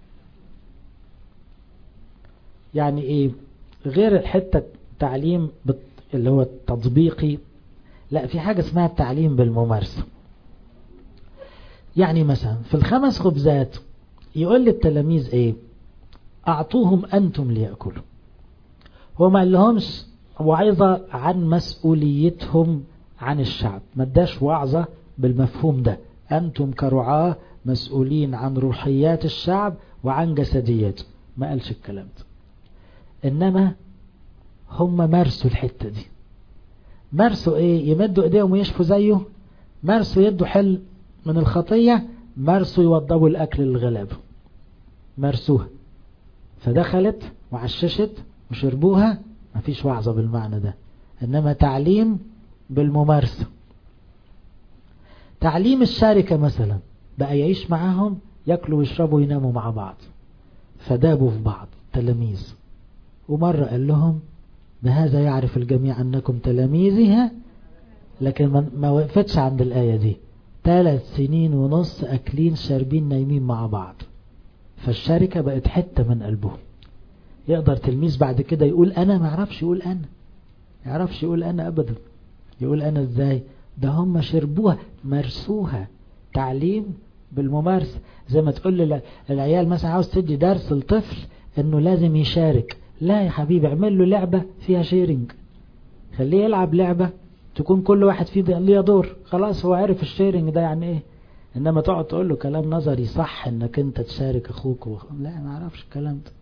يعني ايه غير الحتة التعليم اللي هو التطبيقي لا في حاجة اسمها التعليم بالممارسة يعني مثلا في الخمس خبزات يقول للتلاميذ ايه اعطوهم انتم ليأكلوا هو ما لهمش وعظة عن مسؤوليتهم عن الشعب ما اداش وعظة بالمفهوم ده انتم كرعاة مسؤولين عن روحيات الشعب وعن جسدياته ما قالش الكلام ده انما هم مارسوا الحتة دي مارسوا ايه يمدوا ايديهم ويشفوا زيه مارسوا يدوا حل من الخطية مارسوا يوضبوا الاكل للغلابة مارسوها فدخلت وعششت وشربوها مفيش وعظة بالمعنى ده انما تعليم بالممارسة تعليم الشركة مثلا بقى يعيش معاهم ياكلوا ويشربوا ويناموا مع بعض فدابوا في بعض تلاميذ ومرة قال لهم بهذا يعرف الجميع أنكم تلاميذها لكن ما وقفتش عند الآية دي ثلاث سنين ونص أكلين شاربين نايمين مع بعض فالشركة بقت حتة من قلبهم يقدر تلميذ بعد كده يقول أنا ما يعرفش يقول أنا يعرفش يقول أنا أبدا يقول أنا إزاي ده هم شربوها مارسوها تعليم بالممارسة زي ما تقول للعيال مثلا عاوز تدي درس لطفل انه لازم يشارك لا يا حبيبي اعمل له لعبة فيها شيرنج خليه يلعب لعبة تكون كل واحد فيه ليه دور خلاص هو عارف الشيرنج ده يعني ايه انما تقعد تقول له كلام نظري صح انك انت تشارك اخوك و... لا ما اعرفش الكلام ده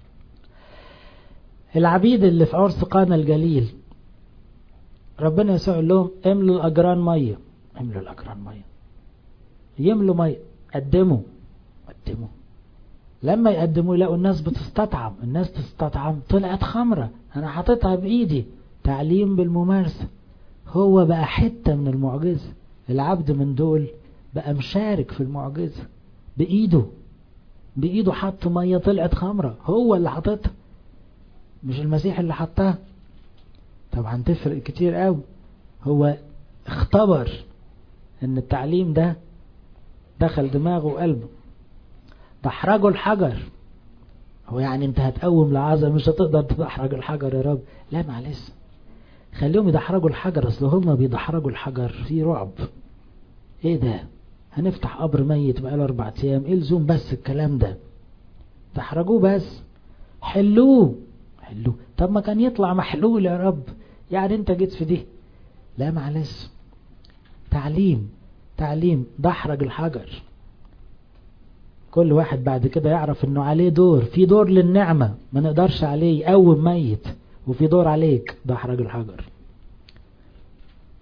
العبيد اللي في عرس قانا الجليل ربنا يسوع لهم املوا الاجران ميه املوا الاجران ميه يملوا ميه قدموا قدموا لما يقدموا يلاقوا الناس بتستطعم الناس تستطعم طلعت خمرة انا حاططها بايدي تعليم بالممارسة هو بقى حتة من المعجزة العبد من دول بقى مشارك في المعجزة بايده بايده حط مية طلعت خمرة هو اللي حاططها مش المسيح اللي حطها طبعا تفرق كتير قوي هو اختبر ان التعليم ده دخل دماغه وقلبه دحرجوا الحجر هو يعني انت هتقوم لعازة مش هتقدر تدحرج الحجر يا رب لا معلش خليهم يدحرجوا الحجر اصل هم بيدحرجوا الحجر في رعب ايه ده هنفتح قبر ميت بقاله اربع ايام ايه لزوم بس الكلام ده دحرجوه بس حلوه حلوه طب ما كان يطلع محلول يا رب يعني انت جيت في دي لا معلش تعليم تعليم دحرج الحجر كل واحد بعد كده يعرف انه عليه دور في دور للنعمة ما نقدرش عليه يقوم ميت وفي دور عليك دحرج الحجر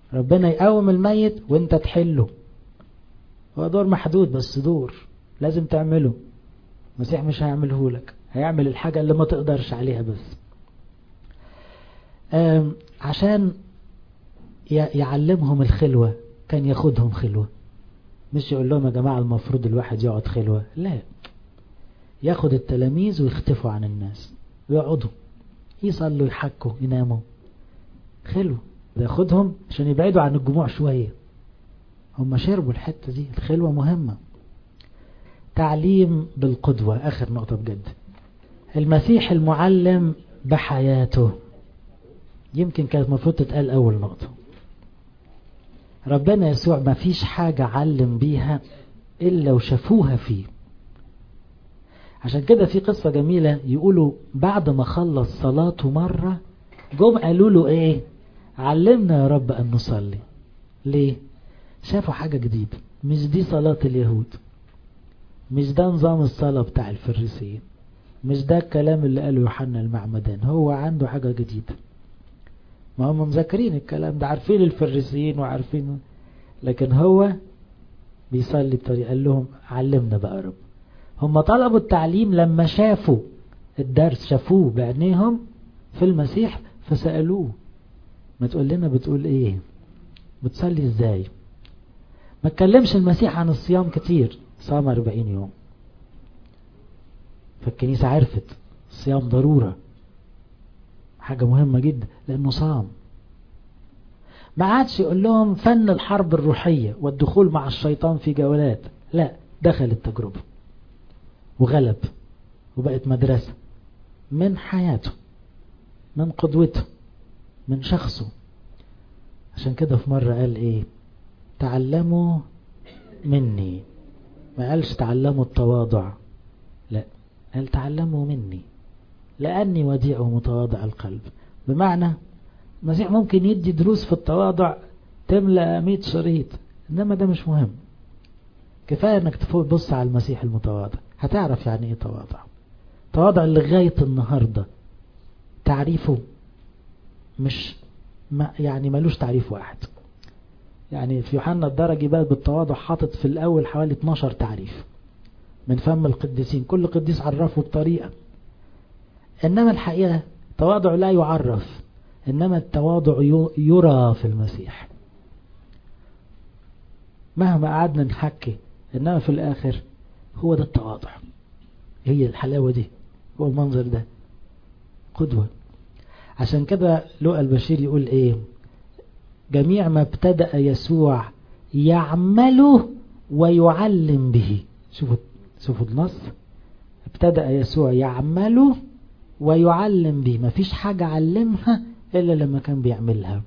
ربنا يقوم الميت وانت تحله هو دور محدود بس دور لازم تعمله المسيح مش هيعمله لك هيعمل الحاجة اللي ما تقدرش عليها بس عشان يعلمهم الخلوة كان ياخدهم خلوة مش يقول لهم يا جماعة المفروض الواحد يقعد خلوة لا ياخد التلاميذ ويختفوا عن الناس ويقعدوا يصلوا يحكوا يناموا خلوة ياخدهم عشان يبعدوا عن الجموع شوية هم شربوا الحتة دي الخلوة مهمة تعليم بالقدوة آخر نقطة بجد المسيح المعلم بحياته يمكن كانت المفروض تتقال أول نقطة ربنا يسوع ما فيش حاجة علم بيها إلا وشافوها فيه عشان كده في قصة جميلة يقولوا بعد ما خلص صلاته مرة جم قالوا له ايه علمنا يا رب أن نصلي ليه شافوا حاجة جديدة مش دي صلاة اليهود مش ده نظام الصلاة بتاع الفريسيين مش ده الكلام اللي قاله يوحنا المعمدان هو عنده حاجة جديدة ما هم مذاكرين الكلام ده عارفين الفريسيين وعارفين لكن هو بيصلي بطريقة قال لهم علمنا بقى يا رب هم طلبوا التعليم لما شافوا الدرس شافوه بعينيهم في المسيح فسألوه ما تقول لنا بتقول ايه بتصلي ازاي ما تكلمش المسيح عن الصيام كتير صام 40 يوم فالكنيسة عرفت الصيام ضرورة حاجة مهمة جدا لأنه صام ما عادش يقول لهم فن الحرب الروحية والدخول مع الشيطان في جولات لا دخل التجربة وغلب وبقت مدرسة من حياته من قدوته من شخصه عشان كده في مرة قال ايه تعلموا مني ما قالش تعلموا التواضع لا قال تعلموا مني لأني وديع ومتواضع القلب بمعنى المسيح ممكن يدي دروس في التواضع تملأ 100 شريط إنما ده مش مهم كفاية انك تبص على المسيح المتواضع هتعرف يعني ايه تواضع تواضع لغاية النهاردة تعريفه مش ما يعني ملوش تعريف واحد يعني في يوحنا الدرجي بقى بالتواضع حاطط في الأول حوالي 12 تعريف من فم القديسين كل قديس عرفه بطريقة إنما الحقيقة التواضع لا يعرف إنما التواضع يرى في المسيح مهما قعدنا نحكي إنما في الآخر هو ده التواضع هي الحلاوة دي هو المنظر ده قدوة عشان كده لقى البشير يقول ايه جميع ما ابتدأ يسوع يعمله ويعلم به شوفوا شوفوا النص ابتدأ يسوع يعمله ويعلم به مفيش حاجة علمها إلا لما كان بيعملها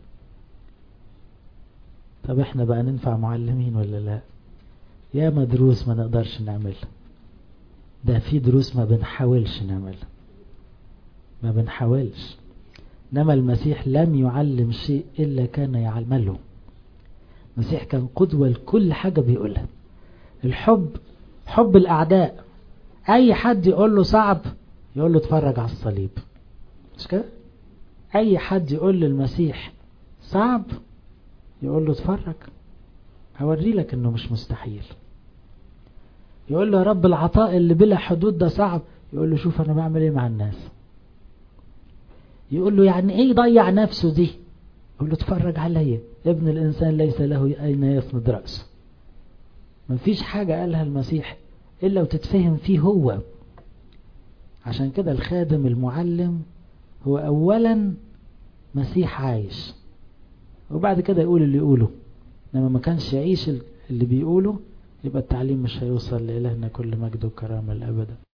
طب احنا بقى ننفع معلمين ولا لا يا ما دروس ما نقدرش نعملها ده في دروس ما بنحاولش نعملها ما بنحاولش انما المسيح لم يعلم شيء إلا كان يعمله المسيح كان قدوة لكل حاجة بيقولها الحب حب الأعداء أي حد يقول له صعب يقول له اتفرج على الصليب مش كده أي حد يقول للمسيح صعب يقول له اتفرج هوري لك انه مش مستحيل يقول له يا رب العطاء اللي بلا حدود ده صعب يقول له شوف انا بعمل ايه مع الناس يقول له يعني ايه يضيع نفسه دي يقول له اتفرج عليا ابن الانسان ليس له اين يسند رأسه مفيش حاجة قالها المسيح الا وتتفهم فيه هو عشان كده الخادم المعلم هو اولا مسيح عايش وبعد كده يقول اللي يقوله لما ما كانش يعيش اللي بيقوله يبقى التعليم مش هيوصل لإلهنا كل مجد وكرامة الأبدا